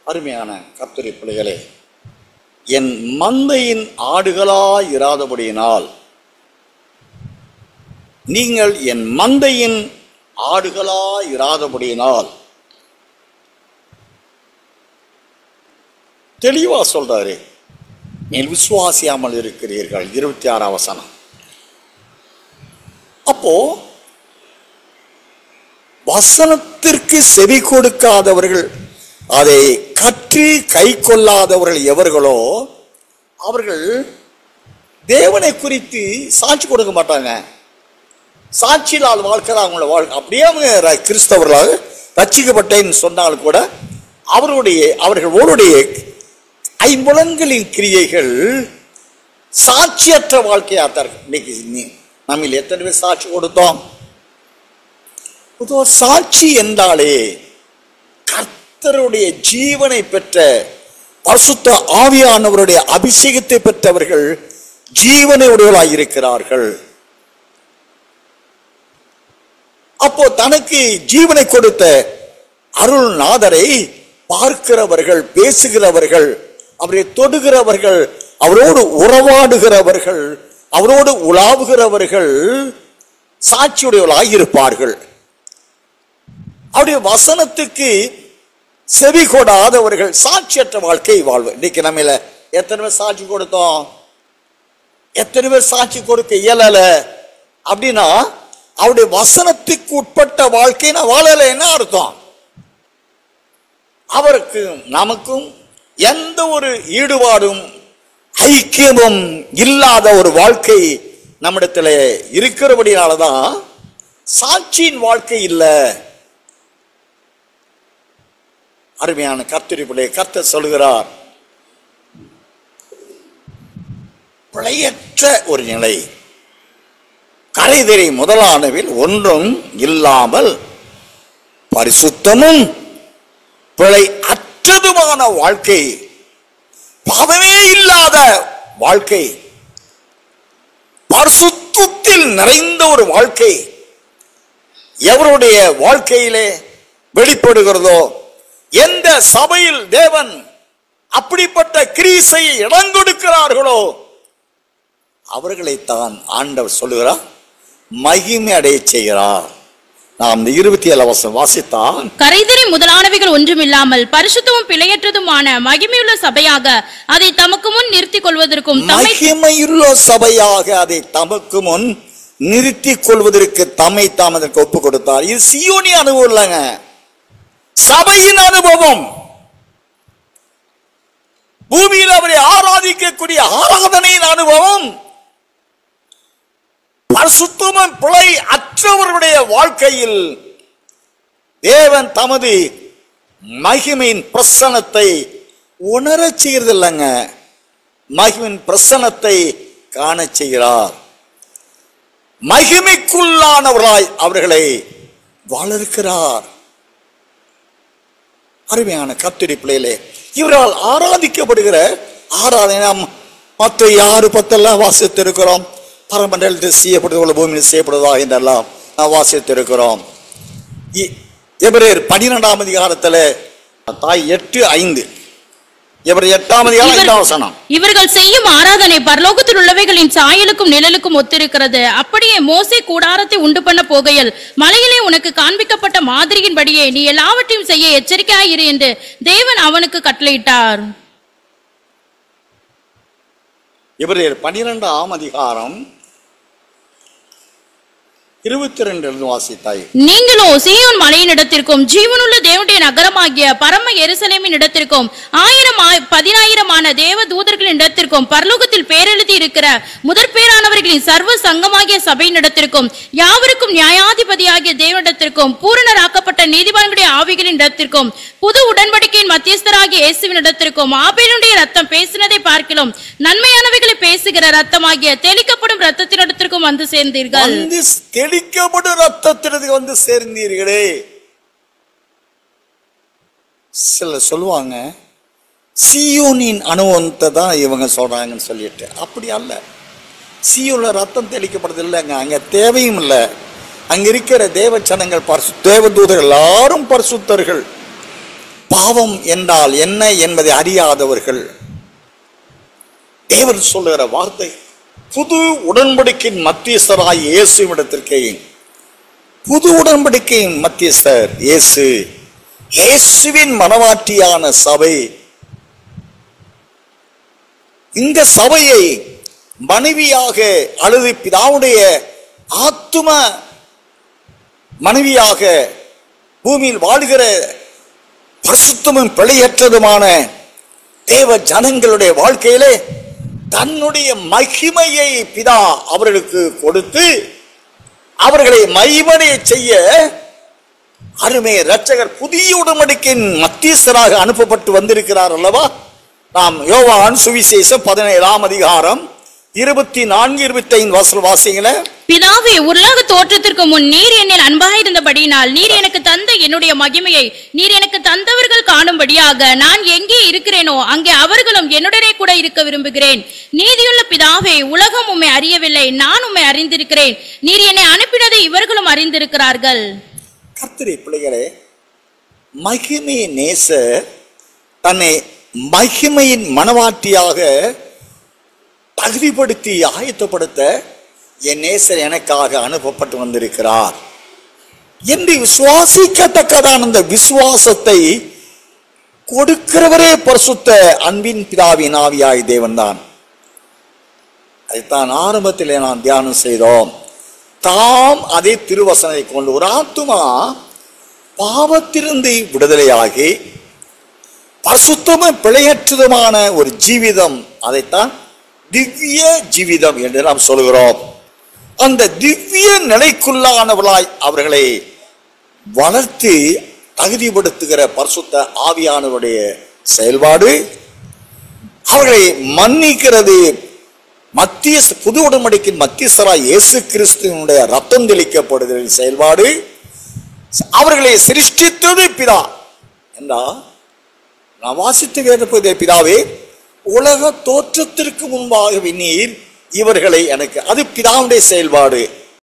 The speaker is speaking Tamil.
அருமையான கர்த்தரி பிள்ளைகளே என் மந்தையின் ஆடுகளாய் இராதபடியினால் நீங்கள் என் மந்தையின் ஆடுகளாய் இராதபடியினால் தெளிவா சொல்றாரு நீல் விசுவாசியாமல் இருக்கிறீர்கள் இருபத்தி ஆறாம் வசனம் அப்போ வசனத்திற்கு செவி கொடுக்காதவர்கள் அதை கற்று கை கொள்ளாதவர்கள் எவர்களோ அவர்கள் தேவனை குறித்து சாட்சி கொடுக்க மாட்டாங்க சாட்சியினால் வாழ்க்கை அவங்களோட வாழ்க்கை அப்படியே அவங்க ர- கிறிஸ்தவர்களாக ரட்சிக்கப்பட்டேன்னு சொன்னால் கூட அவருடைய அவர்களுடைய ஐம்புலன்களின் கிரியைகள் சாட்சியற்ற வாழ்க்கையாக தான் இருக்கு இன்னைக்கு நீ- நம்மில் எத்தனை பேர் சாட்சி கொடுத்தோம் பொதுவா சாட்சி என்றாலே கர்த்தருடைய ஜீவனை பெற்ற பரிசுத்த ஆவியானவருடைய அபிஷேகத்தை பெற்றவர்கள் ஜீவனை உடையவர்களாய் இருக்கிறார்கள் அப்போ தனக்கு ஜீவனை கொடுத்த அருள்நாதரை பார்க்கிறவர்கள் பேசுகிறவர்கள் அவரை தொடுகிறவர்கள் அவரோடு உறவாடுகிறவர்கள் அவரோடு உலாவுகிறவர்கள் சாட்சியுடையவர்களாய் இருப்பார்கள் அவருடைய வசனத்துக்கு செவி கொடாதவர்கள் சாட்சியற்ற வாழ்க்கை வாழ்வு இன்னைக்கு நம்மள எத்தனை பேர் சாட்சி கொடுத்தோம் எத்தனை பேர் சாட்சி கொடுக்க இயலல அப்படின்னா அவருடைய வசனத்துக்கு உட்பட்ட வாழ்க்கை நான் வாழலைன்னு அர்த்தம் அவருக்கு நமக்கும் எந்த ஒரு ஈடுபாடும் ஐக்கியமும் இல்லாத ஒரு வாழ்க்கை நம்மிடத்தில் இருக்கிறபடினாலதான் சாட்சியின் வாழ்க்கை இல்லை அருமையான கர்த்தரிப்புடைய கர்த்தர் சொல்கிறார் பிழையற்ற ஒரு நிலை கரைதிரை முதலானவில் ஒன்றும் இல்லாமல் பரிசுத்தமும் பிழை அற்றதுமான வாழ்க்கை பாவமே இல்லாத வாழ்க்கை பரிசுத்தத்தில் நிறைந்த ஒரு வாழ்க்கை எவருடைய வாழ்க்கையிலே வெளிப்படுகிறதோ எந்த சபையில் தேவன் அப்படிப்பட்ட கிரீசையை இடம் கொடுக்கிறார்களோ அவர்களைத்தான் ஆண்டவர் சொல்லுகிறார் மகிமை அடைய செய்கிறார் நாம் இந்த இருபத்தி ஏழு வருஷம் வாசித்தான் கரைதிரை முதலானவைகள் ஒன்றுமில்லாமல் பரிசுத்தமும் பிழையற்றதுமான மகிமையுள்ள சபையாக அதை தமக்கு முன் நிறுத்திக் கொள்வதற்கும் தம்மை மகிமையுள்ள சபையாக அதை தமக்கு முன் நிறுத்திக் கொள்வதற்கு தம்மை தாம் அதற்கு ஒப்பு கொடுத்தார் இது சியோனி அனுபவம் இல்லைங்க சபையின் அனுபவம் பூமியில் அவரை ஆராதிக்கக்கூடிய ஆராதனையின் அனுபவம் பரிசுத்தமும் பிழை அற்றவர்களுடைய வாழ்க்கையில் தேவன் தமது மகிமையின் பிரசனத்தை உணரச் செய்கிறது இல்லைங்க மகிமின் பிரசனத்தை காணச் செய்கிறார் மகிமைக்குள்ளானவராய் அவர்களை வளர்க்கிறார் அருமையான கத்திரி பிள்ளையிலே இவரால் ஆராதிக்கப்படுகிற ஆராதனை நாம் மற்ற யாரு பத்தெல்லாம் வாசித்திருக்கிறோம் பரமண்டலத்தில் செய்யப்படுவதில் பூமியில் செய்யப்படுவதா என்றெல்லாம் நாம் வாசித்திருக்கிறோம் இ- எபிரேயர் பனிரெண்டாம் அதிகாரத்தில் தாய் எட்டு ஐந்து எவர் எட்டாம் அதிகாரம் இவர்- ஐந்தாம் வசனம் இவர்கள் செய்யும் ஆராதனை பரலோகத்தில் உள்ளவைகளின் சாயலுக்கும் நிழலுக்கும் ஒத்திருக்கிறது அப்படியே மோசே கூடாரத்தை உண்டு பண்ண போகையில் மலையிலே உனக்கு காண்பிக்கப்பட்ட மாதிரியின்படியே நீ எல்லாவற்றையும் செய்ய எச்சரிக்கையாயிரு என்று தேவன் அவனுக்கு கட்டளையிட்டார் எபிரேயர் பனிரெண்டாம் அதிகாரம் இருபத்தி ரெண்டு வாசித்தாய் நீங்களோ சீயோன் மலையின் இடத்திற்கும் ஜீவனுள்ள தேவனுடைய நகரமாகிய பரம எருசலேமின் இடத்திற்கும் ஆயிரம் ஆய்- பதினாயிரமான தேவ தூதர்களின் இடத்திற்கும் பரலோகத்தில் பேரெழுதி இருக்கிற முதற் பேரானவர்களின் சர்வ சங்கமாகிய சபையின் இடத்திற்கும் யாவருக்கும் நியாயாதிபதியாகிய தேவனிடத்திற்கும் பூரணராக்கப்பட்ட நீதிபதிகளுடைய ஆவிகளின் இடத்திற்கும் புது உடன்படிக்கையின் மத்தியஸ்தராகிய இயேசுவின் இடத்திற்கும் ஆபேலுடைய ரத்தம் பேசினதை பார்க்கிலும் நன்மையானவைகளை பேசுகிற ரத்தமாகிய தெளிக்கப்படும் ரத்தத்தினிடத்திற்கும் வந்து சேர்ந்தீர்கள் வந்து தெளிக்கப்படும் ரத்தத்திற்கு வந்து சேர்ந்தீர்களே சில சொல்லுவாங்க சியோனின் அனுபவத்தை தான் இவங்க சொல்றாங்கன்னு சொல்லிட்டு அப்படி அல்ல சியோல ரத்தம் தெளிக்கப்படுறது இல்லைங்க அங்க தேவையும் இல்லை அங்க இருக்கிற தேவச்சனங்கள் பரிசு தேவதூதர்கள் எல்லாரும் பரிசுத்தர்கள் பாவம் என்றால் என்ன என்பதை அறியாதவர்கள் தேவன் சொல்லுகிற வார்த்தை புது உடன்படிக்கையின் மத்தியஸ்தராய் இயேசுவிடத்திற்கே புது உடன்படிக்கையின் மத்தியஸ்தர் இயேசு இயேசுவின் மனவாட்டியான சபை இந்த சபையை மனைவியாக அல்லது பிதாவுடைய ஆத்தும மனைவியாக பூமியில் வாழ்கிற பரிசுத்தமும் பிழையற்றதுமான தேவ ஜனங்களுடைய வாழ்க்கையிலே தன்னுடைய மகிமையை பிதா அவர்களுக்கு கொடுத்து அவர்களை மைமடைய செய்ய அருமை இரட்சகர் புதிய உடன்படிக்கையின் மத்தியஸ்தராக அனுப்பப்பட்டு வந்திருக்கிறார் அல்லவா நாம் யோவான் சுவிசேஷம் பதினேழாம் அதிகாரம் இருபத்தி நான்கு இருபத்தி ஐந்து வாசல் வாசிங்கள பிதாவே உலக தோற்றத்திற்கு முன் நீர் என்னில் அன்பாயிருந்தபடியினால் நீர் எனக்கு தந்த என்னுடைய மகிமையை நீர் எனக்கு தந்தவர்கள் காணும்படியாக நான் எங்கே இருக்கிறேனோ அங்கே அவர்களும் என்னுடனே கூட இருக்க விரும்புகிறேன் நீதியுள்ள பிதாவே உலகம் உம்மை அறியவில்லை நான் உம்மை அறிந்திருக்கிறேன் நீர் என்னை அனுப்பினதை இவர்களும் அறிந்திருக்கிறார்கள் கர்த்தரை பிள்ளைகளே மகிமை நேச தன்னை மகிமையின் மனவாட்டியாக தகுதிப்படுத்தி ஆயத்தப்படுத்த என் நேசர் எனக்காக அனுப்பப்பட்டு வந்திருக்கிறார் என்று விசுவாசிக்கத்தக்கதான அந்த விசுவாசத்தை கொடுக்கிறவரே பரிசுத்த அன்பின் பிதாவின் ஆவியாய் தேவன்தான் அதைத்தான் ஆரம்பத்திலே நாம் தியானம் செய்தோம் தாம் அதே திருவசனை கொண்டு ஒரு ஆத்துமா பாவத்திலிருந்து விடுதலையாகி பரிசுத்தமும் பிழையற்றதுமான ஒரு ஜீவிதம் அதைத்தான் திவ்ய ஜீவிதம் என்று நாம் சொல்கிறோம் அந்த திவ்ய நிலைக்குள்ளானவர்களாய் அவர்களை வளர்த்து தகுதிப்படுத்துகிற பரிசுத்த ஆவியானவருடைய செயல்பாடு அவர்களை மன்னிக்கிறது மத்திய புது உடன்படிக்கையின் மத்தியஸ்தராய் இயேசு கிறிஸ்துவனுடைய ரத்தம் தெளிக்கப்படுகிற செயல்பாடு அவர்களை சிருஷ்டித்தது பிதா என்றா நான் வாசித்து வேதப்பதே பிதாவே உலக தோற்றத்திற்கு முன்பாக நீர் இவர்களை எனக்கு அது பிதாவுடைய செயல்பாடு